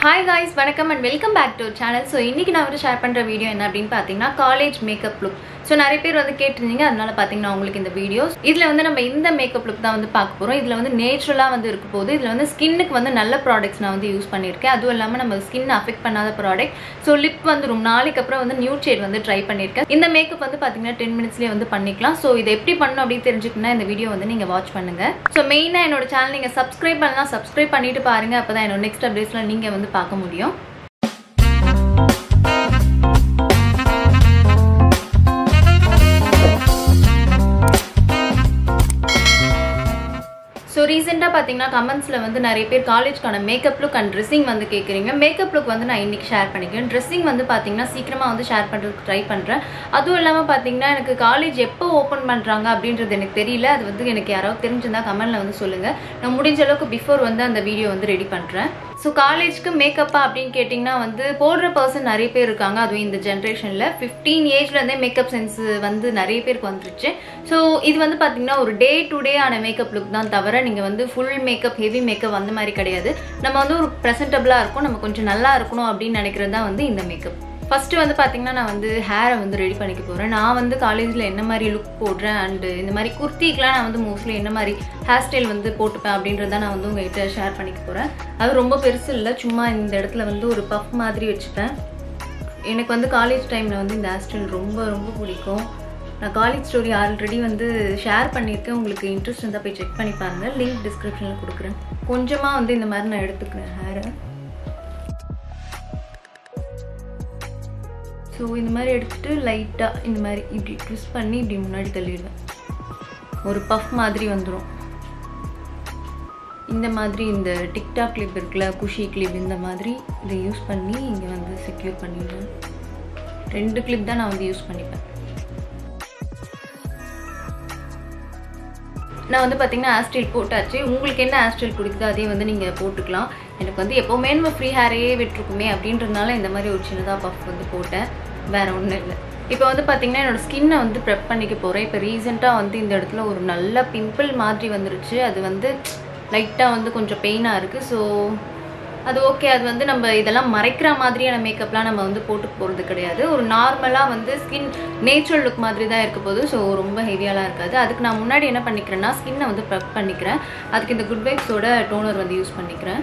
hi guys வணக்கம் and welcome back to channel so இன்றைக்கி நான் வந்து ஷேர் பண்ணுற வீடியோ என்ன அப்படின்னு பார்த்தீங்கன்னா காலேஜ் மேக்கப் லுக் ஸோ நிறைய பேர் வந்து கேட்டிருந்தீங்க அதனால பார்த்தீங்கன்னா உங்களுக்கு இந்த வீடியோஸ் இதில் வந்து நம்ம இந்த மேக்கப் லுக் தான் வந்து பார்க்க போகிறோம் இதில் வந்து நேச்சுரலாக வந்து இருக்க போது இதில் வந்து ஸ்கின்னுக்கு வந்து நல்ல ப்ராடக்ட்ஸ் நான் வந்து யூஸ் பண்ணியிருக்கேன் அதுவும் இல்லாமல் நம்ம ஸ்கின் அஃபெக்ட் பண்ணாத ப்ராடக்ட் ஸோ லிப் வந்து ரொம்ப நாளைக்கு அப்புறம் வந்து நியூ ஷேட் வந்து ட்ரை பண்ணியிருக்கேன் இந்த மேக்கப் வந்து பார்த்தீங்கன்னா டென் மினிட்ஸ்லேயே வந்து பண்ணிக்கலாம் ஸோ இதை எப்படி பண்ணணும் அப்படின்னு தெரிஞ்சுக்கணும்னா இந்த வீடியோ வந்து நீங்கள் வாட்ச் பண்ணுங்கள் ஸோ மெயினாக என்னோட சேனல் நீங்கள் சப்ஸ்கிரைப் பண்ணலாம் சப்ஸ்கிரைப் பண்ணிட்டு பாருங்கள் அப்போ தான் என்னோட நெக்ஸ்ட் அப்டேட்ஸில் நீங்கள் வந்து பார்க்க முடியும் ஸோ ரீசெண்டாக பார்த்தீங்கன்னா கமெண்ட்ஸில் வந்து நிறைய பேர் காலேஜ்க்கான மேக்கப் லுக் அண்ட் ட்ரெஸ்ஸிங் வந்து கேட்குறீங்க மேக்கப் லுக் வந்து நான் இன்றைக்கி ஷேர் பண்ணிக்கிறேன் ட்ரெஸ்ஸிங் வந்து பார்த்தீங்கன்னா சீக்கிரமாக வந்து ஷேர் பண்ணுறதுக்கு ட்ரை பண்ணுறேன் அதுவும் இல்லாமல் பார்த்தீங்கன்னா எனக்கு காலேஜ் எப்போ ஓப்பன் பண்ணுறாங்க அப்படின்றது எனக்கு தெரியல அது வந்து எனக்கு யாராவது தெரிஞ்சிருந்தா கமெண்ட்டில் வந்து சொல்லுங்கள் நான் முடிஞ்ச அளவுக்கு பிஃபோர் வந்து அந்த வீடியோ வந்து ரெடி பண்ணுறேன் ஸோ காலேஜ்க்கு மேக்கப்பா அப்படின்னு கேட்டிங்கன்னா வந்து போடுற பர்சன் நிறைய பேர் இருக்காங்க அதுவும் இந்த ஜென்ரேஷனில் ஃபிஃப்டீன் ஏஜ்லேருந்தே மேக்கப் சென்ஸ் வந்து நிறைய பேருக்கு வந்துருச்சு ஸோ இது வந்து பார்த்தீங்கன்னா ஒரு டே டு டே ஆன மேக்கப் லுக் தான் தவிர நீங்கள் வந்து ஃபுல் மேக்கப் ஹெவி மேக்கப் அந்த மாதிரி கிடையாது நம்ம வந்து ஒரு ப்ரெசன்டபுளாக இருக்கும் நம்ம கொஞ்சம் நல்லா இருக்கணும் அப்படின்னு நினைக்கிறது தான் வந்து இந்த மேக்கப் ஃபஸ்ட்டு வந்து பார்த்தீங்கன்னா நான் வந்து ஹேரை வந்து ரெடி பண்ணிக்க போகிறேன் நான் வந்து காலேஜில் என்ன மாதிரி லுக் போடுறேன் அண்டு இந்த மாதிரி குர்த்திக்கெலாம் நான் வந்து மோஸ்ட்லி என்ன மாதிரி ஹேர் ஸ்டைல் வந்து போட்டுப்பேன் அப்படின்றத நான் வந்து உங்கள்கிட்ட ஷேர் பண்ணிக்க போகிறேன் அது ரொம்ப பெருசு இல்லை சும்மா இந்த இடத்துல வந்து ஒரு பஃப் மாதிரி வச்சுப்பேன் எனக்கு வந்து காலேஜ் டைமில் வந்து இந்த ஹேர் ஸ்டைல் ரொம்ப ரொம்ப பிடிக்கும் நான் காலேஜ் ஸ்டோரி ஆல்ரெடி வந்து ஷேர் பண்ணியிருக்கேன் உங்களுக்கு இன்ட்ரெஸ்ட் இருந்தால் போய் செக் பண்ணி பாருங்கள் லிங்க் டிஸ்கிரிப்ஷனில் கொடுக்குறேன் கொஞ்சமாக வந்து இந்த மாதிரி நான் எடுத்துக்கிறேன் ஹேரை ஸோ இந்த மாதிரி எடுத்துகிட்டு லைட்டாக இந்த மாதிரி இப்படி ட்விஸ்ட் பண்ணி இப்படி முன்னாடி தள்ளிடுவேன் ஒரு பஃப் மாதிரி வந்துடும் இந்த மாதிரி இந்த டிக்டாக் கிளிப் இருக்குல்ல குஷி கிளிப் இந்த மாதிரி இதை யூஸ் பண்ணி இங்கே வந்து செக்யூர் பண்ணிடுவேன் ரெண்டு கிளிப் தான் நான் வந்து யூஸ் பண்ணிப்பேன் நான் வந்து பார்த்தீங்கன்னா ஆஸ்டைல் போட்டாச்சு உங்களுக்கு என்ன ஆஸ்டைல் பிடிக்குதோ அதே வந்து நீங்கள் போட்டுக்கலாம் எனக்கு வந்து எப்போவுமே நம்ம ஃப்ரீ ஹேரையே விட்டுருக்குமே அப்படின்றதுனால இந்த மாதிரி ஒரு சின்னதாக பஃப் வந்து போட்டேன் வேற ஒன்றும் இல்லை இப்போ வந்து பார்த்தீங்கன்னா என்னோட ஸ்கின்னை வந்து ப்ரெப் பண்ணிக்க போகிறேன் இப்போ ரீசெண்டாக வந்து இந்த இடத்துல ஒரு நல்ல பிம்பிள் மாதிரி வந்துருச்சு அது வந்து லைட்டாக வந்து கொஞ்சம் பெயினாக இருக்குது ஸோ அது ஓகே அது வந்து நம்ம இதெல்லாம் மறைக்கிற மாதிரியான மேக்கப்லாம் நம்ம வந்து போட்டு போகிறது கிடையாது ஒரு நார்மலாக வந்து ஸ்கின் நேச்சுரல் லுக் மாதிரி தான் இருக்க போது ஸோ ரொம்ப ஹெவியாலாம் இருக்காது அதுக்கு நான் முன்னாடி என்ன பண்ணிக்கிறேன்னா ஸ்கின்னை வந்து ப்ரெப் பண்ணிக்கிறேன் அதுக்கு இந்த குட் வைப்ஸோட டோனர் வந்து யூஸ் பண்ணிக்கிறேன்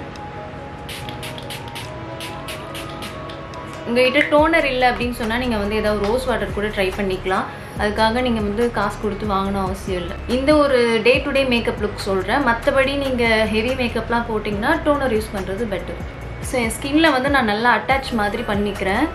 உங்கள்கிட்ட டோனர் இல்லை அப்படின்னு சொன்னால் நீங்கள் வந்து ஏதாவது ரோஸ் வாட்டர் கூட ட்ரை பண்ணிக்கலாம் அதுக்காக நீங்கள் வந்து காசு கொடுத்து வாங்கணும் அவசியம் இல்லை இந்த ஒரு day to day makeup look சொல்கிறேன் மற்றபடி நீங்கள் ஹெவி மேக்கப்லாம் போட்டிங்கன்னா டோனர் யூஸ் பண்ணுறது பெட்டர் ஸோ என் ஸ்கின்ல வந்து நான் நல்லா அட்டாச் மாதிரி பண்ணிக்கிறேன்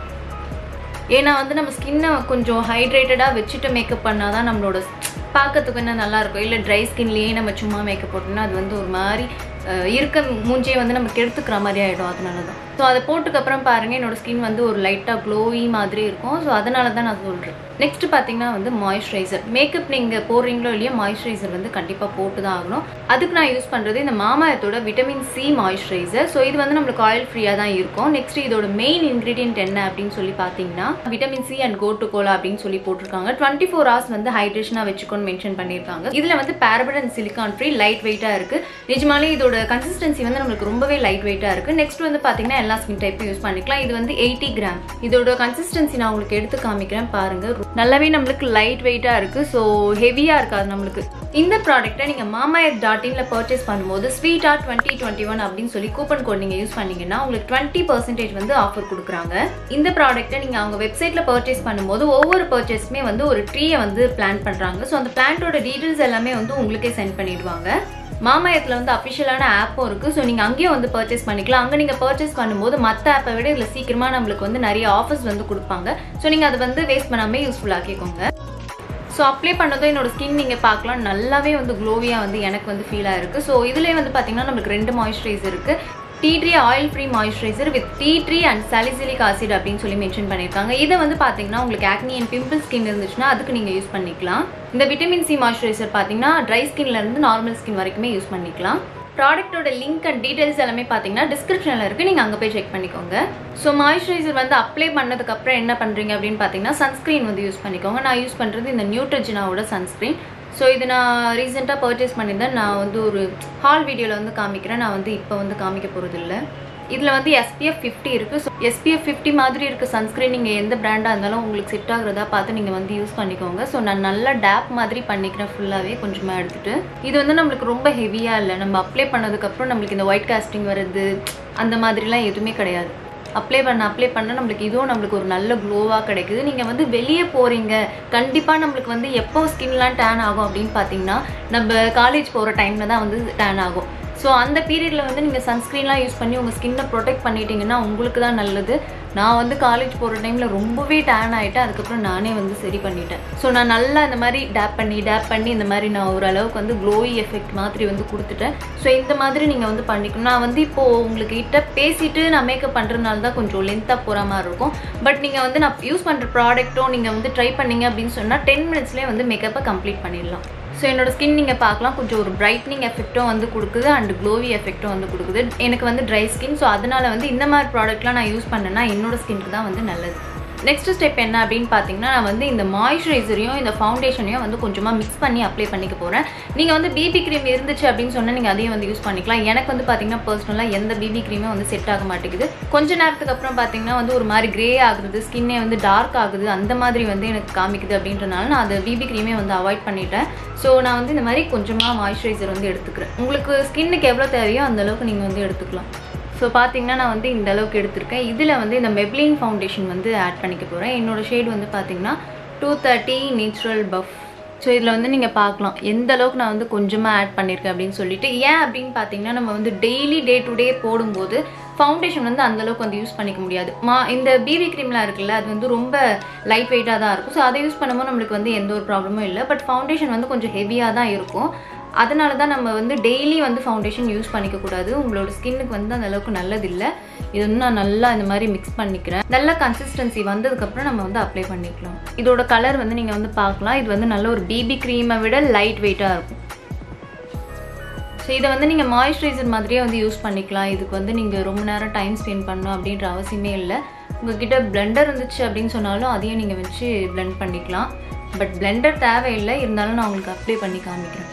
ஏன்னா வந்து நம்ம ஸ்கின்னை கொஞ்சம் ஹைட்ரேட்டடாக வச்சுட்டு மேக்கப் பண்ணால் தான் நம்மளோட பார்க்கறதுக்கு என்ன நல்லாயிருக்கும் இல்லை ட்ரை ஸ்கின்லேயே நம்ம சும்மா மேக்கப் போட்டோம்னா அது வந்து ஒரு மாதிரி இருக்க மூஞ்சியை வந்து நமக்கு எடுத்துக்கிற மாதிரி ஆகிடும் அதனால தான் ஸோ அதை போட்டுக்கப்புறம் பாருங்கள் என்னோட ஸ்கின் வந்து ஒரு லைட்டாக க்ளோவி மாதிரி இருக்கும் ஸோ அதனால தான் நான் சொல்கிறேன் நெக்ஸ்ட் பார்த்தீங்கன்னா வந்து மாய்ஸ்சரைசர் மேக்கப் நீங்கள் போடுறீங்களோ இல்லையோ மாய்ஸ்சரைசர் வந்து கண்டிப்பாக போட்டு தான் ஆகணும் அதுக்கு நான் யூஸ் பண்ணுறது இந்த மாமாயத்தோட விட்டமின் சி மாய்ஸ்சரைசர் ஸோ இது வந்து நம்மளுக்கு ஆயில் ஃப்ரீயாக தான் இருக்கும் நெக்ஸ்ட் இதோட மெயின் இன்க்ரீடியன்ட் என்ன அப்படின்னு சொல்லி பார்த்தீங்கன்னா vitamin C and gotu kola அப்படின்னு சொல்லி போட்டிருக்காங்க டுவெண்ட்டி ஃபோர் ஹவர்ஸ் வந்து ஹைட்ரேஷனாக வச்சுக்கோன்னு மென்ஷன் பண்ணியிருக்காங்க இதில் வந்து paraben and silicone free light வெயிட்டாக இருக்குது நிஜமாலே இதோட கன்சிஸ்டன்சி வந்து நம்மளுக்கு ரொம்பவே லைட் வெயிட்டாக இருக்குது நெக்ஸ்ட் வந்து பார்த்தீங்கன்னா எல்லா ஸ்கின் டைப்பும் யூஸ் பண்ணிக்கலாம் இது வந்து எயிட்டி கிராம் இதோட கன்சிஸ்டன்சி நான் உங்களுக்கு எடுத்து காமிக்கிறேன் பாருங்க நல்லாவே நம்மளுக்கு லைட் வெயிட்டாக இருக்குது ஸோ ஹெவியாக இருக்காது நம்மளுக்கு இந்த ப்ராடக்ட்டை நீங்கள் மாமாயத் டாட் இன்ல பர்ச்சேஸ் பண்ணும்போது sweet R twenty twenty one அப்படின்னு சொல்லி கூப்பன் கோட் நீங்கள் யூஸ் பண்ணீங்கன்னா உங்களுக்கு டுவெண்ட்டி பர்சன்டேஜ் வந்து ஆஃபர் கொடுக்குறாங்க இந்த ப்ராடக்ட்டை நீங்கள் அவங்க வெப்சைட்டில் பர்ச்சேஸ் பண்ணும்போது ஒவ்வொரு பர்ச்சேஸ்மே வந்து ஒரு ட்ரீயை வந்து பிளான் பண்ணுறாங்க ஸோ அந்த பிளான்ட்டோட டீட்டெயில்ஸ் எல்லாமே வந்து உங்களுக்கே சென்ட் பண்ணிடுவாங்க மாமாயத்தில் வந்து அஃபிஷியலான ஆப்பும் இருக்குது ஸோ நீங்கள் அங்கேயும் வந்து பர்ச்சேஸ் பண்ணிக்கலாம் அங்கே நீங்கள் பர்ச்சேஸ் பண்ணும்போது மற்ற ஆப்பை விட இதில் சீக்கிரமாக நம்மளுக்கு வந்து நிறைய ஆஃபர்ஸ் வந்து கொடுப்பாங்க ஸோ நீங்கள் அதை வந்து வேஸ்ட் பண்ணாமல் யூஸ்ஃபுல்லாக்கிக்கோங்க ஸோ அப்ளை பண்ணதும் என்னோட ஸ்கின் நீங்கள் பார்க்கலாம் நல்லாவே வந்து க்ளோவியாக வந்து எனக்கு வந்து ஃபீலாக இருக்குது ஸோ இதுலேயே வந்து பார்த்தீங்கன்னா நம்மளுக்கு ரெண்டு மாய்ஸ்சரைசர் இருக்குது tea tree oil free moisturiser with tea tree and salicylic acid அப்படின்னு சொல்லி மென்ஷன் பண்ணியிருக்காங்க இதை வந்து பார்த்தீங்கன்னா உங்களுக்கு ஆக்னி அண்ட் பிம்பிள் ஸ்கின் இருந்துச்சுன்னா அதுக்கு நீங்கள் யூஸ் பண்ணிக்கலாம் இந்த விட்டமின் சி மாய்ஸ்சரைசர் பார்த்தீங்கன்னா ட்ரை ஸ்கின்ல இருந்து நார்மல் ஸ்கின் வரைக்குமே யூஸ் பண்ணிக்கலாம் ப்ராடக்ட்டோட லிங்க் அண்ட் டீடைல்ஸ் எல்லாமே பார்த்தீங்கன்னா டிஸ்கிரிப்ஷனில் இருக்குது நீங்கள் அங்கே போய் செக் பண்ணிக்கோங்க ஸோ மாய்ஸ்சரைசர் வந்து அப்ளை பண்ணதுக்கப்புறம் என்ன பண்ணுறீங்க அப்படின்னு பார்த்தீங்கன்னா சன்ஸ்க்ரீன் வந்து யூஸ் பண்ணிக்கோங்க நான் யூஸ் பண்ணுறது இந்த நியூட்ரஜினாவோட சன்ஸ்க்ரீன் ஸோ இது நான் ரீசெண்டாக பர்ச்சேஸ் பண்ணியிருந்தேன் நான் வந்து ஒரு ஹால் வீடியோவில் வந்து காமிக்கிறேன் நான் வந்து இப்போ வந்து காமிக்க போகிறது இல்லை இதில் வந்து எஸ்பிஎஃப் ஃபிஃப்டி இருக்குது ஸோ எஸ்பிஎஃப் ஃபிஃப்டி மாதிரி இருக்க சன்ஸ்க்ரீன் நீங்கள் எந்த பிராண்டாக இருந்தாலும் உங்களுக்கு செட் ஆகுறதா பார்த்து நீங்கள் வந்து யூஸ் பண்ணிக்கோங்க ஸோ நான் நல்லா டேப் மாதிரி பண்ணிக்கிறேன் ஃபுல்லாகவே கொஞ்சமாக எடுத்துகிட்டு இது வந்து நம்மளுக்கு ரொம்ப ஹெவியாக இல்லை நம்ம அப்ளை பண்ணதுக்கப்புறம் நம்மளுக்கு இந்த ஒயிட் காஸ்டிங் வருது அந்த மாதிரிலாம் எதுவுமே கிடையாது அப்ளை பண்ண அப்ளை பண்ண நம்மளுக்கு இதுவும் நம்மளுக்கு ஒரு நல்ல க்ளோவாக கிடைக்குது நீங்கள் வந்து வெளியே போகிறீங்க கண்டிப்பாக நம்மளுக்கு வந்து எப்போ ஸ்கின்லாம் டேன் ஆகும் அப்படின்னு பார்த்தீங்கன்னா நம்ம காலேஜ் போகிற டைமில் தான் வந்து டேன் ஆகும் ஸோ அந்த பீரியடில் வந்து நீங்கள் சன்ஸ்க்ரீன்லாம் யூஸ் பண்ணி உங்கள் ஸ்கின்னை ப்ரொடெக்ட் பண்ணிட்டீங்கன்னா உங்களுக்கு தான் நல்லது நான் வந்து காலேஜ் போகிற டைமில் ரொம்பவே டேன் ஆகிட்டேன் அதுக்கப்புறம் நானே வந்து சரி பண்ணிட்டேன் ஸோ நான் நல்லா இந்த மாதிரி டேப் பண்ணி டேப் பண்ணி இந்த மாதிரி நான் ஓரளவுக்கு வந்து க்ளோயி எஃபெக்ட் மாதிரி வந்து கொடுத்துட்டேன் ஸோ இந்த மாதிரி நீங்கள் வந்து பண்ணிக்கணும் நான் வந்து இப்போது உங்களுக்கு கிட்ட பேசிட்டு நான் மேக்கப் பண்ணுறதுனால தான் கொஞ்சம் லென்த்தாக போகிற மாதிரி இருக்கும் பட் நீங்கள் வந்து நான் யூஸ் பண்ணுற ப்ராடக்ட்டும் நீங்கள் வந்து ட்ரை பண்ணீங்க அப்படின்னு சொன்னால் டென் மினிட்ஸ்லேயே வந்து மேக்கப்பை கம்ப்ளீட் பண்ணிடலாம் ஸோ என்னோட ஸ்கின் நீங்கள் பார்க்கலாம் கொஞ்சம் ஒரு பிரைட்னிங் எஃபெக்ட்டும் வந்து கொடுக்குது அண்ட் க்ளோவி எஃபெக்ட்டும் வந்து கொடுக்குது எனக்கு வந்து ட்ரை ஸ்கின் ஸோ அதனால வந்து இந்த மாதிரி ப்ராடக்ட்லாம் நான் யூஸ் பண்ணேன்னா என்னோட ஸ்கின்க்கு தான் வந்து நல்லது நெக்ஸ்ட் ஸ்டெப் என்ன அப்படின்னு பார்த்தீங்கன்னா நான் வந்து இந்த மாய்ஸ்சரைசரையும் இந்த ஃபவுண்டேஷனையும் வந்து கொஞ்சமாக மிக்ஸ் பண்ணி அப்ளை பண்ணிக்க போகிறேன் நீங்கள் வந்து பிபி க்ரீம் இருந்துச்சு அப்படின்னு சொன்னால் நீங்கள் அதையும் வந்து யூஸ் பண்ணிக்கலாம் எனக்கு வந்து பார்த்தீங்கன்னா பர்சனலாக எந்த பிபி க்ரீமே வந்து செட் ஆக மாட்டேங்குது கொஞ்ச நேரத்துக்கு அப்புறம் பார்த்தீங்கன்னா வந்து ஒரு மாதிரி கிரே ஆகுது ஸ்கின்னே வந்து டார்க் ஆகுது அந்த மாதிரி வந்து எனக்கு காமிக்குது அப்படின்றனால நான் அந்த பிபி க்ரீமே வந்து அவாய்ட் பண்ணிட்டேன் ஸோ நான் வந்து இந்த மாதிரி கொஞ்சமாக மாய்ஸ்சரைசர் வந்து எடுத்துக்கிறேன் உங்களுக்கு ஸ்கின்னுக்கு எவ்வளோ தேவையோ அந்த அளவுக்கு நீங்கள் வந்து எடுத்துக்கலாம் ஸோ பார்த்தீங்கன்னா நான் வந்து இந்த அளவுக்கு எடுத்திருக்கேன் இதில் வந்து இந்த மெப்ளின் ஃபவுண்டேஷன் வந்து ஆட் பண்ணிக்க போகிறேன் என்னோட ஷேட் வந்து பார்த்தீங்கன்னா two thirty natural puff so இதில் வந்து நீங்கள் பார்க்கலாம் எந்த அளவுக்கு நான் வந்து கொஞ்சமாக ஆட் பண்ணியிருக்கேன் அப்படின்னு சொல்லிட்டு ஏன் அப்படின்னு பார்த்தீங்கன்னா நம்ம வந்து டெய்லி டே டு டே போடும்போது ஃபவுண்டேஷன் வந்து அந்தளவுக்கு வந்து யூஸ் பண்ணிக்க முடியாது மா இந்த பிபி க்ரீம்லாம் இருக்குல்ல அது வந்து ரொம்ப லைட் வெயிட்டாக தான் இருக்கும் ஸோ அதை யூஸ் பண்ணும்போது நம்மளுக்கு வந்து எந்த ஒரு ப்ராப்ளமும் இல்லை பட் ஃபவுண்டேஷன் வந்து கொஞ்சம் ஹெவியாக தான் இருக்கும் அதனால தான் நம்ம வந்து டெய்லி வந்து ஃபவுண்டேஷன் யூஸ் பண்ணிக்க கூடாது உங்களோட ஸ்கின்னுக்கு வந்து அந்த அளவுக்கு நல்லது இல்லை இது வந்து நான் நல்லா இந்த மாதிரி மிக்ஸ் பண்ணிக்கிறேன் நல்ல கன்சிஸ்டன்சி வந்ததுக்கப்புறம் நம்ம வந்து அப்ளை பண்ணிக்கலாம் இதோட கலர் வந்து நீங்கள் வந்து பார்க்கலாம் இது வந்து நல்ல ஒரு பிபி க்ரீமை விட லைட் வெயிட்டாக இருக்கும் ஸோ இதை வந்து நீங்கள் மாய்ஸ்சரைசர் மாதிரியே வந்து யூஸ் பண்ணிக்கலாம் இதுக்கு வந்து நீங்கள் ரொம்ப நேரம் டைம் ஸ்பெண்ட் பண்ணணும் அப்படின்ற அவசியமே இல்லை உங்ககிட்ட பிளெண்டர் இருந்துச்சு அப்படின்னு சொன்னாலும் அதையும் நீங்கள் வச்சு பிளெண்ட் பண்ணிக்கலாம் பட் பிளெண்டர் தேவையில்லை இருந்தாலும் நான் உங்களுக்கு அப்ளை பண்ணி காமிக்கிறேன்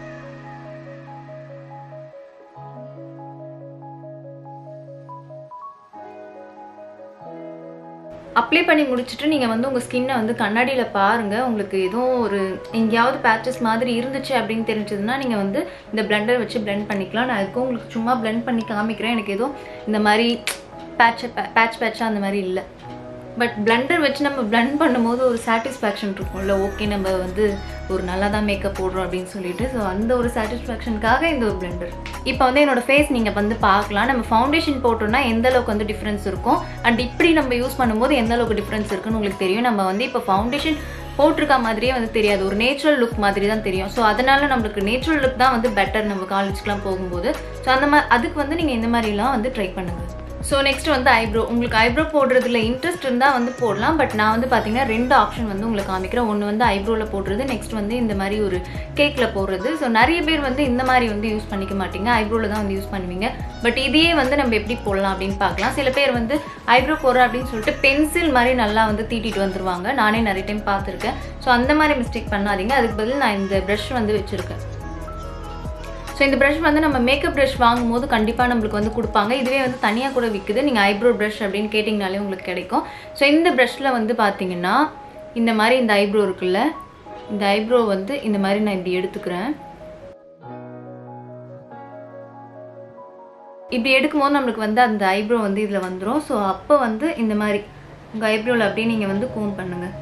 அப்ளை பண்ணி முடிச்சுட்டு நீங்கள் வந்து உங்கள் ஸ்கின்னை வந்து கண்ணாடியில் பாருங்கள் உங்களுக்கு எதுவும் ஒரு எங்கேயாவது பேச்சஸ் மாதிரி இருந்துச்சு அப்படின்னு தெரிஞ்சதுன்னா நீங்கள் வந்து இந்த பிளெண்டர் வச்சு பிளெண்ட் பண்ணிக்கலாம் நான் அதுக்கும் உங்களுக்கு சும்மா பிளெண்ட் பண்ணி காமிக்கிறேன் எனக்கு எதுவும் இந்த மாதிரி பேட்ச் பேட்ச் பேட்சாக அந்த மாதிரி இல்லை பட் பிளெண்டர் வச்சு நம்ம பிளெண்ட் பண்ணும்போது ஒரு சாட்டிஸ்ஃபேக்ஷன் இருக்கும்ல ஓகே நம்ம வந்து ஒரு நல்லா தான் மேக்கப் போடுறோம் அப்படின்னு சொல்லிட்டு ஸோ அந்த ஒரு சாட்டிஸ்ஃபேக்ஷனுக்காக இந்த ஒரு பிளெண்டர் இப்போ வந்து என்னோட ஃபேஸ் நீங்கள் வந்து பார்க்கலாம் நம்ம ஃபவுண்டேஷன் போட்டோம்னா எந்த அளவுக்கு வந்து டிஃப்ரென்ஸ் இருக்கும் அண்ட் இப்படி நம்ம யூஸ் பண்ணும்போது எந்த அளவுக்கு டிஃப்ரென்ஸ் இருக்குன்னு உங்களுக்கு தெரியும் நம்ம வந்து இப்போ ஃபவுண்டேஷன் போட்டிருக்க மாதிரியே வந்து தெரியாது ஒரு நேச்சுரல் லுக் மாதிரி தான் தெரியும் ஸோ அதனால நம்மளுக்கு நேச்சுரல் லுக் தான் வந்து பெட்டர் நம்ம காலேஜ்க்குலாம் போகும்போது ஸோ அந்த மாதிரி அதுக்கு வந்து நீங்கள் இந்த மாதிரிலாம் வந்து ட்ரை பண்ணுங்கள் ஸோ நெக்ஸ்ட் வந்து ஐப்ரோ உங்களுக்கு ஐப்ரோ போடுறதுல இன்ட்ரெஸ்ட் இருந்தால் வந்து போடலாம் பட் நான் வந்து பார்த்தீங்கன்னா ரெண்டு ஆப்ஷன் வந்து உங்களுக்கு காமிக்கிறேன் ஒன்று வந்து ஐப்ரோவில் போடுறது நெக்ஸ்ட் வந்து இந்த மாதிரி ஒரு கேக்கில் போடுறது ஸோ நிறைய பேர் வந்து இந்த மாதிரி வந்து யூஸ் பண்ணிக்க மாட்டீங்க ஐப்ரோவில் தான் வந்து யூஸ் பண்ணுவீங்க பட் இதையே வந்து நம்ம எப்படி போடலாம் அப்படின்னு பார்க்கலாம் சில பேர் வந்து ஐப்ரோ போடுறேன் அப்படின்னு சொல்லிட்டு பென்சில் மாதிரி நல்லா வந்து தீட்டிட்டு வந்துருவாங்க நானே நிறைய டைம் பார்த்துருக்கேன் ஸோ அந்த மாதிரி மிஸ்டேக் பண்ணாதீங்க அதுக்கு பதில் நான் இந்த ப்ரஷ் வந்து வச்சுருக்கேன் ஸோ இந்த ப்ரஷ் வந்து நம்ம மேக்கப் ப்ரஷ் வாங்கும் போது கண்டிப்பாக நம்மளுக்கு வந்து கொடுப்பாங்க இதுவே வந்து தனியாக கூட விற்குது நீங்கள் ஐப்ரோ ப்ரஷ் அப்படின்னு கேட்டிங்கனாலே உங்களுக்கு கிடைக்கும் ஸோ இந்த ப்ரஷ்ஷில் வந்து பார்த்தீங்கன்னா இந்த மாதிரி இந்த ஐப்ரோ இருக்குல்ல இந்த ஐப்ரோ வந்து இந்த மாதிரி நான் இப்படி எடுத்துக்கிறேன் இப்படி எடுக்கும்போது நம்மளுக்கு வந்து அந்த ஐப்ரோ வந்து இதில் வந்துடும் ஸோ அப்போ வந்து இந்த மாதிரி உங்கள் ஐப்ரோவில் அப்படியே நீங்கள் வந்து கோம் பண்ணுங்கள்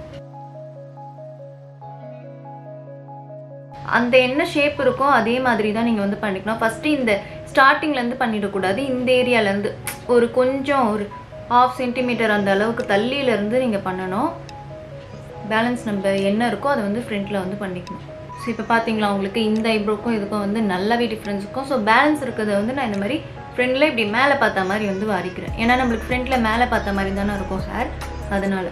அந்த என்ன ஷேப் இருக்கோ அதே மாதிரி தான் நீங்கள் வந்து பண்ணிக்கணும் ஃபஸ்ட்டு இந்த ஸ்டார்டிங்லேருந்து பண்ணிடக்கூடாது இந்த ஏரியாலேருந்து ஒரு கொஞ்சம் ஒரு ஆஃப் சென்டிமீட்டர் அந்த அளவுக்கு தள்ளியிலேருந்து நீங்கள் பண்ணணும் பேலன்ஸ் நம்ம என்ன இருக்கோ அதை வந்து ஃப்ரண்ட்டில் வந்து பண்ணிக்கணும் ஸோ இப்போ பார்த்தீங்களா உங்களுக்கு இந்த ஐப்ரோக்கும் இதுக்கும் வந்து நல்லாவே டிஃப்ரென்ஸ் இருக்கும் ஸோ பேலன்ஸ் இருக்கிறத வந்து நான் இந்த மாதிரி ஃப்ரண்ட்டில் இப்படி மேலே பார்த்த மாதிரி வந்து வாரிக்கிறேன் ஏன்னா நம்மளுக்கு ஃப்ரண்ட்டில் மேலே பார்த்த மாதிரி தானே இருக்கும் ஹேர் அதனால்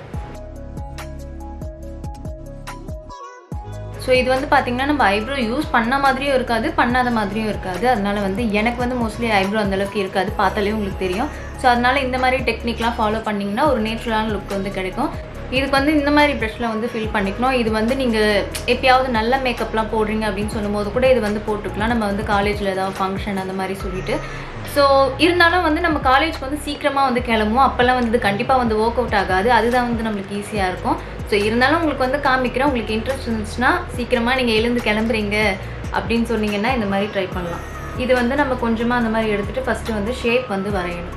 ஸோ இது வந்து பார்த்தீங்கன்னா நம்ம ஐப்ரோ யூஸ் பண்ண மாதிரியும் இருக்காது பண்ணாத மாதிரியும் இருக்காது அதனால வந்து எனக்கு வந்து மோஸ்ட்லி ஐப்ரோ அந்தளவுக்கு இருக்காது பார்த்தாலே உங்களுக்கு தெரியும் ஸோ அதனால இந்த மாதிரி டெக்னிக்லாம் ஃபாலோ பண்ணிங்கன்னா ஒரு நேச்சுரலான லுக் வந்து கிடைக்கும் இதுக்கு வந்து இந்த மாதிரி ப்ரஷில் வந்து ஃபில் பண்ணிக்கணும் இது வந்து நீங்கள் எப்பயாவது நல்ல மேக்கப்லாம் போடுறீங்க அப்படின்னு சொல்லும்போது கூட இது வந்து போட்டுக்கலாம் நம்ம வந்து காலேஜில் ஏதாவது ஃபங்க்ஷன் அந்த மாதிரி சொல்லிட்டு ஸோ இருந்தாலும் வந்து நம்ம காலேஜ்க்கு வந்து சீக்கிரமாக வந்து கிளம்புவோம் அப்போல்லாம் வந்து இது கண்டிப்பாக வந்து ஒர்க் அவுட் ஆகாது அதுதான் வந்து நம்மளுக்கு ஈஸியாக இருக்கும் ஸோ இருந்தாலும் உங்களுக்கு வந்து காமிக்கிறேன் உங்களுக்கு இன்ட்ரெஸ்ட் இருந்துச்சுன்னா சீக்கிரமாக நீங்கள் எழுந்து கிளம்புறீங்க அப்படின்னு சொன்னீங்கன்னா இந்த மாதிரி ட்ரை பண்ணலாம் இது வந்து நம்ம கொஞ்சமாக அந்த மாதிரி எடுத்துகிட்டு ஃபஸ்ட்டு வந்து ஷேப் வந்து வரையணும்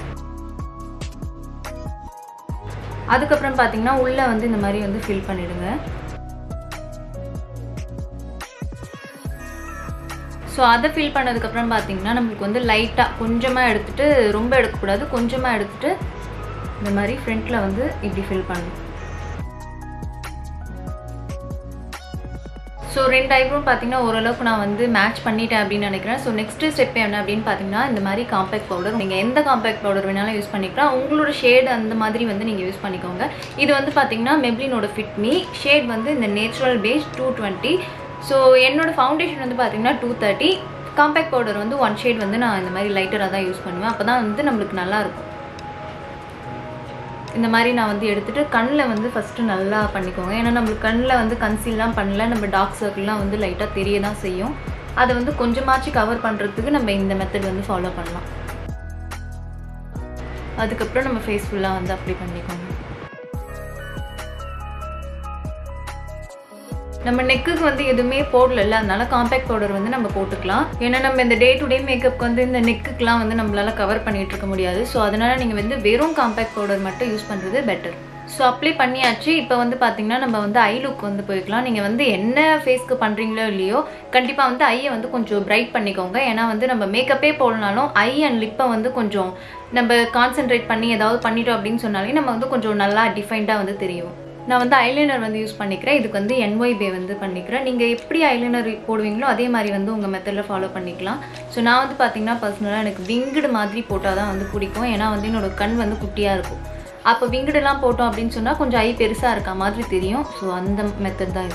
அதுக்கப்புறம் பார்த்தீங்கன்னா உள்ளே வந்து இந்த மாதிரி வந்து ஃபில் பண்ணிடுங்க ஸோ அதை ஃபில் பண்ணதுக்கப்புறம் பார்த்தீங்கன்னா நம்மளுக்கு வந்து லைட்டாக கொஞ்சமாக எடுத்துகிட்டு ரொம்ப எடுக்கக்கூடாது கொஞ்சமாக எடுத்துகிட்டு இந்த மாதிரி ஃப்ரண்ட்டில் வந்து இப்படி ஃபில் பண்ணணும் ஸோ ரெண்டு ஐப்ரோவும் பார்த்தீங்கன்னா ஓரளவுக்கு நான் வந்து மேட்ச் பண்ணிட்டேன் அப்படின்னு நினைக்கிறேன் ஸோ நெக்ஸ்ட் ஸ்டெப் என்ன அப்படின்னு பார்த்தீங்கன்னா இந்த மாதிரி காம்பேக்ட் பவுடர் நீங்கள் எந்த காம்பேக்ட் பவுடர் வேணாலும் யூஸ் பண்ணிக்கலாம் உங்களோட ஷேட் அந்த மாதிரி வந்து நீங்கள் யூஸ் பண்ணிக்கோங்க இது வந்து பார்த்தீங்கன்னா மெப்ளினோட ஃபிட் மீ ஷேட் வந்து இந்த natural base two twenty so என்னோட ஃபவுண்டேஷன் வந்து பார்த்தீங்கன்னா டூ தேர்ட்டி காம்பேக்ட் பவுடர் வந்து ஒன் ஷேட் வந்து நான் இந்த மாதிரி லைட்டராக தான் யூஸ் பண்ணுவேன் அப்போ தான் வந்து நம்மளுக்கு நல்லாயிருக்கும் இந்த மாதிரி நான் வந்து எடுத்துகிட்டு கண்ணில் வந்து ஃபஸ்ட்டு நல்லா பண்ணிக்கோங்க ஏன்னா நம்மளுக்கு கண்ணில் வந்து கன்சீல்லாம் பண்ணல நம்ம டார்க் சர்க்கிள்லாம் வந்து லைட்டாக தெரிய தான் செய்யும் அதை வந்து கொஞ்சமாச்சும் கவர் பண்ணுறதுக்கு நம்ம இந்த மெத்தட் வந்து ஃபாலோ பண்ணலாம் அதுக்கப்புறம் நம்ம ஃபேஸ் ஃபுல்லாக வந்து அப்ளை பண்ணிக்கோங்க நம்ம நெக்குக்கு வந்து எதுவுமே போடல அதனால காம்பேக்ட் பவுடர் வந்து நம்ம போட்டுக்கலாம் ஏன்னா நம்ம இந்த டே டு டே மேக்கப்க்கு வந்து இந்த நெக்குக்கெலாம் வந்து நம்மளால கவர் பண்ணிட்டு இருக்க முடியாது ஸோ அதனால நீங்கள் வந்து வெறும் காம்பேக்ட் பவுடர் மட்டும் யூஸ் பண்ணுறது பெட்டர் ஸோ அப்ளை பண்ணியாச்சு இப்போ வந்து பார்த்தீங்கன்னா நம்ம வந்து ஐ லுக் வந்து போய்க்கலாம் நீங்கள் வந்து என்ன ஃபேஸ்க்கு பண்ணுறீங்களோ இல்லையோ கண்டிப்பாக வந்து ஐயை வந்து கொஞ்சம் பிரைட் பண்ணிக்கோங்க ஏன்னா வந்து நம்ம மேக்கப்பே போடனாலும் ஐ அண்ட் லிப்பை வந்து கொஞ்சம் நம்ம கான்சென்ட்ரேட் பண்ணி ஏதாவது பண்ணிட்டோம் அப்படின்னு சொன்னாலே நம்ம வந்து கொஞ்சம் நல்லா டிஃபைன்டாக வந்து தெரியும் நான் வந்து ஐலைனர் வந்து யூஸ் பண்ணிக்கிறேன் இதுக்கு வந்து என்ஒய் பே வந்து பண்ணிக்கிறேன் நீங்கள் எப்படி ஐலைனர் போடுவீங்களோ அதே மாதிரி வந்து உங்கள் மெத்தடில் ஃபாலோ பண்ணிக்கலாம் ஸோ நான் வந்து பார்த்தீங்கன்னா பர்சனலாக எனக்கு விங்குடு மாதிரி போட்டால் தான் வந்து பிடிக்கும் ஏன்னா வந்து என்னோட கண் வந்து குட்டியாக இருக்கும் அப்போ விங்குடுலாம் போட்டோம் அப்படின்னு சொன்னால் கொஞ்சம் ஐ பெருசாக இருக்க மாதிரி தெரியும் ஸோ அந்த மெத்தட் தான் இது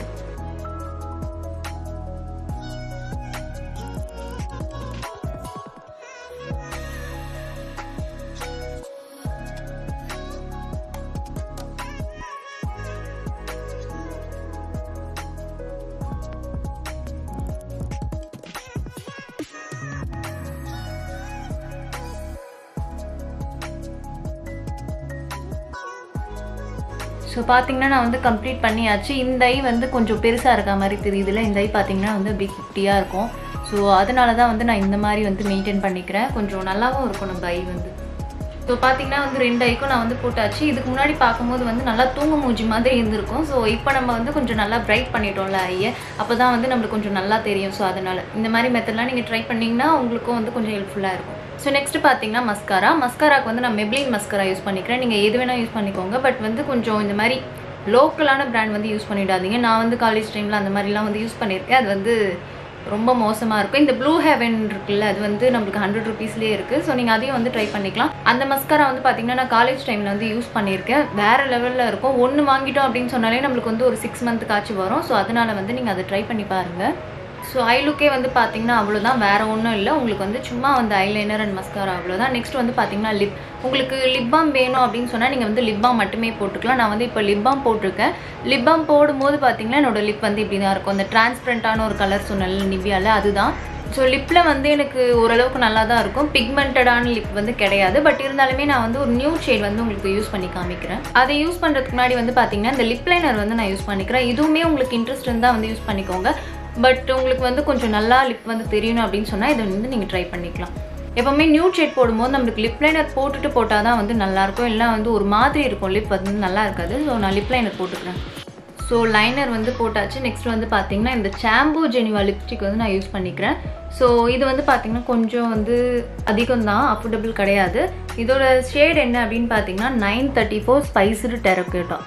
ஸோ பார்த்தீங்கன்னா நான் வந்து கம்ப்ளீட் பண்ணியாச்சு இந்த ஐ வந்து கொஞ்சம் பெருசாக இருக்க மாதிரி தெரியுதுல இந்த ஐ பார்த்தீங்கன்னா வந்து அப்படி குட்டியாக இருக்கும் ஸோ அதனால தான் வந்து நான் இந்த மாதிரி வந்து மெயின்டைன் பண்ணிக்கிறேன் கொஞ்சம் நல்லாவும் இருக்கும் நம்ம ஐ வந்து ஸோ பார்த்தீங்கன்னா வந்து ரெண்டு ஐக்கும் நான் வந்து போட்டாச்சு இதுக்கு முன்னாடி பார்க்கும்போது வந்து நல்லா தூங்கு மூஞ்சி மாதிரி இருந்திருக்கும் ஸோ இப்போ நம்ம வந்து கொஞ்சம் நல்லா பிரைட் பண்ணிட்டோம்ல ஐயை அப்போ தான் வந்து நம்மளுக்கு கொஞ்சம் நல்லா தெரியும் ஸோ அதனால் இந்த மாதிரி மெத்தட்லாம் நீங்கள் ட்ரை பண்ணிங்கன்னா உங்களுக்கும் வந்து கொஞ்சம் ஹெல்ப்ஃபுல்லாக இருக்கும் ஸோ நெக்ஸ்ட் பார்த்தீங்கன்னா மஸ்காரா மஸ்காராக்கு வந்து நான் மெப்ளின் மஸ்காரா யூஸ் பண்ணிக்கிறேன் நீங்கள் எது வேணால் யூஸ் பண்ணிக்கோங்க பட் வந்து கொஞ்சம் இந்த மாதிரி லோக்கலான பிராண்ட் வந்து யூஸ் பண்ணிடாதீங்க நான் வந்து காலேஜ் டைமில் அந்த மாதிரிலாம் வந்து யூஸ் பண்ணியிருக்கேன் அது வந்து ரொம்ப மோசமாக இருக்கும் இந்த ப்ளூ ஹெவன் இருக்குல்ல அது வந்து நம்மளுக்கு ஹண்ட்ரட் ருபீஸ்லேயே இருக்குது ஸோ நீங்கள் அதையும் வந்து ட்ரை பண்ணிக்கலாம் அந்த மஸ்காரா வந்து பார்த்தீங்கன்னா நான் காலேஜ் டைமில் வந்து யூஸ் பண்ணியிருக்கேன் வேறு லெவலில் இருக்கும் ஒன்று வாங்கிட்டோம் அப்படின்னு சொன்னாலே நம்மளுக்கு வந்து ஒரு சிக்ஸ் மந்த்துக்காச்சும் வரும் ஸோ அதனால் வந்து நீங்கள் அதை ட்ரை பண்ணி பாருங்கள் ஸோ ஐ லுக்கே வந்து பார்த்தீங்கன்னா அவ்வளோதான் வேறு ஒன்றும் இல்லை உங்களுக்கு வந்து சும்மா வந்து ஐலைனர் அண்ட் மஸ்காரா அவ்வளோதான் நெக்ஸ்ட் வந்து பார்த்தீங்கன்னா லிப் உங்களுக்கு லிப் பாம் வேணும் அப்படின்னு சொன்னால் நீங்கள் வந்து லிப் பாம் மட்டுமே போட்டுக்கலாம் நான் வந்து இப்போ லிப் பாம் போட்டிருக்கேன் லிப் பாம் போடும்போது பார்த்தீங்கன்னா என்னோட லிப் வந்து இப்படி தான் இருக்கும் அந்த டிரான்ஸ்பரண்ட்டான ஒரு கலர் சொன்னல நிவ்யாவில் அதுதான் ஸோ லிப்பில் வந்து எனக்கு ஓரளவுக்கு நல்லா தான் இருக்கும் பிக்மெண்டடான லிப் வந்து கிடையாது பட் இருந்தாலுமே நான் வந்து ஒரு நியூ ஷேட் வந்து உங்களுக்கு யூஸ் பண்ணி காமிக்கிறேன் அதை யூஸ் பண்ணுறதுக்கு முன்னாடி வந்து பார்த்தீங்கன்னா இந்த லிப் லைனர் வந்து நான் யூஸ் பண்ணிக்கிறேன் இதுவுமே உங்களுக்கு இன்ட்ரெஸ்ட் இருந்தால் வந்து யூஸ் பண்ணிக்கோங்க பட் உங்களுக்கு வந்து கொஞ்சம் நல்லா லிப் வந்து தெரியணும் அப்படின்னு சொன்னால் இதை வந்து நீங்கள் ட்ரை பண்ணிக்கலாம் எப்போவுமே நியூ ஷேட் போடும்போது நம்மளுக்கு லிப் லைனர் போட்டுட்டு போட்டால் தான் வந்து நல்லாயிருக்கும் இல்லை வந்து ஒரு மாதிரி இருக்கும் லிப் வந்து நல்லா இருக்காது ஸோ நான் லிப் லைனர் போட்டுக்கிறேன் ஸோ லைனர் வந்து போட்டாச்சு நெக்ஸ்ட் வந்து பார்த்தீங்கன்னா இந்த சாம்பு ஜெனிவா லிப்ஸ்டிக் வந்து நான் யூஸ் பண்ணிக்கிறேன் ஸோ இது வந்து பார்த்தீங்கன்னா கொஞ்சம் வந்து அதிகம் தான் அஃபோர்டபுள் கிடையாது இதோட ஷேட் என்ன அப்படின்னு பார்த்தீங்கன்னா nine thirty four spiced terracotta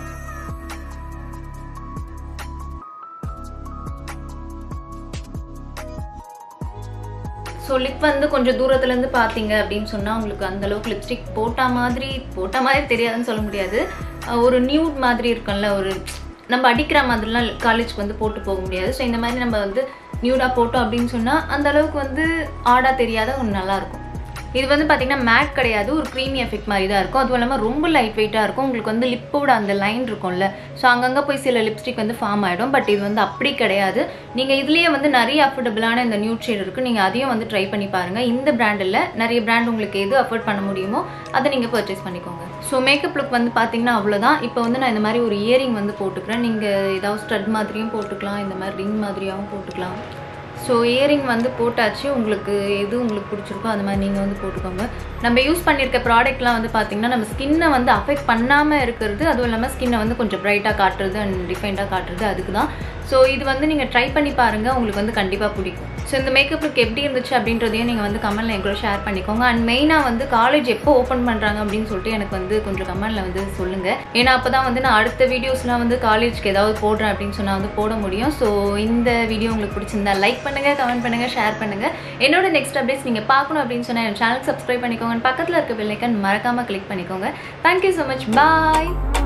so lip வந்து கொஞ்சம் தூரத்துலேருந்து பார்த்தீங்க அப்படின்னு சொன்னால் உங்களுக்கு அந்த அளவுக்கு லிப்ஸ்டிக் போட்ட மாதிரி போட்ட மாதிரி தெரியாதுன்னு சொல்ல முடியாது அஹ் ஒரு நியூட் மாதிரி இருக்கும்ல ஒரு நம்ம அடிக்கிற மாதிரிலாம் காலேஜ்க்கு வந்து போட்டு போக முடியாது ஸோ இந்த மாதிரி நம்ம வந்து நியூடாக போட்டோம் அப்படின்னு சொன்னால் அந்த அளவுக்கு வந்து ஆடாக தெரியாத ஒன்று நல்லாயிருக்கும் இது வந்து பார்த்தீங்கன்னா மேட் கிடையாது ஒரு க்ரீமி எஃபெக்ட் மாதிரி தான் இருக்கும் அதுவும் இல்லாமல் ரொம்ப லைட் வெயிட்டாக இருக்கும் உங்களுக்கு வந்து லிப்போட அந்த லைன் இருக்கும்ல ஸோ அங்கங்கே போய் சில லிப்ஸ்டிக் வந்து ஃபார்ம் ஆகிடும் பட் இது வந்து அப்படி கிடையாது நீங்கள் இதுலேயே வந்து நிறைய அஃபோர்டபுளான இந்த நியூட் ஷேட் இருக்குது நீங்கள் அதையும் வந்து ட்ரை பண்ணி பாருங்கள் இந்த பிராண்டில் நிறைய பிராண்ட் உங்களுக்கு எது அஃபோர்ட் பண்ண முடியுமோ அதை நீங்கள் பர்ச்சேஸ் பண்ணிக்கோங்க ஸோ மேக்கப் லுக் வந்து பார்த்தீங்கன்னா அவ்வளோதான் இப்போ வந்து நான் இந்த மாதிரி ஒரு இயரிங் வந்து போட்டுக்கிறேன் நீங்கள் ஏதாவது ஸ்டட் மாதிரியும் போட்டுக்கலாம் இந்த மாதிரி ரிங் மாதிரியாகவும் போட்டுக்கலாம் ஸோ இயரிங் வந்து போட்டாச்சு உங்களுக்கு எது உங்களுக்கு பிடிச்சிருக்கோ அந்த மாதிரி நீங்கள் வந்து போட்டுக்கோங்க நம்ம யூஸ் பண்ணியிருக்க ப்ராடக்ட்லாம் வந்து பார்த்திங்கன்னா நம்ம ஸ்கின்னை வந்து அஃபெக்ட் பண்ணாமல் இருக்கிறது அதுவும் இல்லாமல் ஸ்கின்னை வந்து கொஞ்சம் பிரைட்டாக காட்டுறது அண்ட் டிஃபைண்டாக காட்டுறது அதுக்கு தான் ஸோ இது வந்து நீங்கள் ட்ரை பண்ணி பாருங்கள் உங்களுக்கு வந்து கண்டிப்பாக பிடிக்கும் ஸோ இந்த மேக்கப் லுக் எப்படி இருந்துச்சு அப்படின்றதையும் நீங்கள் வந்து கமெண்ட்டில் எங்களோட ஷேர் பண்ணிக்கோங்க அண்ட் மெயினாக வந்து காலேஜ் எப்போ ஓப்பன் பண்ணுறாங்க அப்படின்னு சொல்லிட்டு எனக்கு வந்து கொஞ்சம் கமெண்ட்டில் வந்து சொல்லுங்கள் ஏன்னா அப்போ தான் வந்து நான் அடுத்த வீடியோஸ்லாம் வந்து காலேஜ்க்கு ஏதாவது போடுறேன் அப்படின்னு சொன்னால் வந்து போட முடியும் ஸோ இந்த வீடியோ உங்களுக்கு பிடிச்சிருந்தா லைக் பண்ணுங்கள் கமெண்ட் பண்ணுங்கள் ஷேர் பண்ணுங்கள் என்னோட நெக்ஸ்ட் அப்டேட்ஸ் நீங்கள் பார்க்கணும் அப்படின்னு சொன்னால் என் சேனல் சப்ஸ்கிரைப் பண்ணிக்கோங்க பக்கத்தில் இருக்க பெல்லைக்கன் மறக்காமல் கிளிக் பண்ணிக்கோங்க தேங்க்யூ ஸோ மச் பாய்